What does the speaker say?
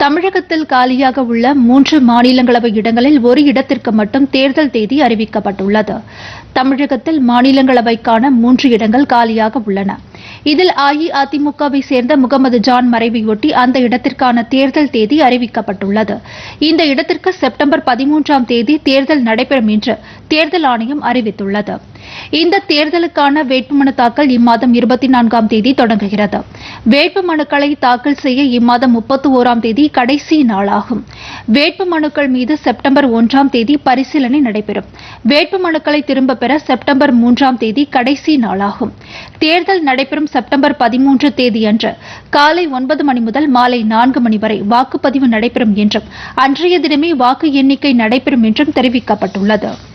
தமிழகத்தில் காலியாக உள்ள மூன்று மாநிலங்களவை இடங்களில் ஒரு இடத்திற்கு மட்டும் தேர்தல் தேதி அறிவிக்கப்பட்டுள்ளது தமிழகத்தில் மாநிலங்களவைக்கான மூன்று இடங்கள் காலியாக உள்ளன இதில் அஇஅதிமுகவை சேர்ந்த முகமது ஜான் மறைவையொட்டி அந்த இடத்திற்கான தேர்தல் தேதி அறிவிக்கப்பட்டுள்ளது இந்த இடத்திற்கு செப்டம்பர் பதிமூன்றாம் தேதி தேர்தல் நடைபெறும் என்று தேர்தல் ஆணையம் அறிவித்துள்ளது இந்த தேர்தலுக்கான வேட்புமனு தாக்கல் இம்மாதம் இருபத்தி நான்காம் தேதி தொடங்குகிறது வேட்புமனுக்களை தாக்கல் செய்ய இம்மாதம் முப்பத்தி ஓராம் தேதி கடைசி நாளாகும் வேட்புமனுக்கள் மீது செப்டம்பர் ஒன்றாம் தேதி பரிசீலனை நடைபெறும் வேட்புமனுக்களை திரும்பப் பெற செப்டம்பர் மூன்றாம் தேதி கடைசி நாளாகும் தேர்தல் நடைபெறும் செப்டம்பர் பதிமூன்று தேதியன்று காலை ஒன்பது மணி முதல் மாலை நான்கு மணி வரை வாக்குப்பதிவு நடைபெறும் என்றும் அன்றைய தினமே வாக்கு எண்ணிக்கை நடைபெறும் என்றும் தெரிவிக்கப்பட்டுள்ளது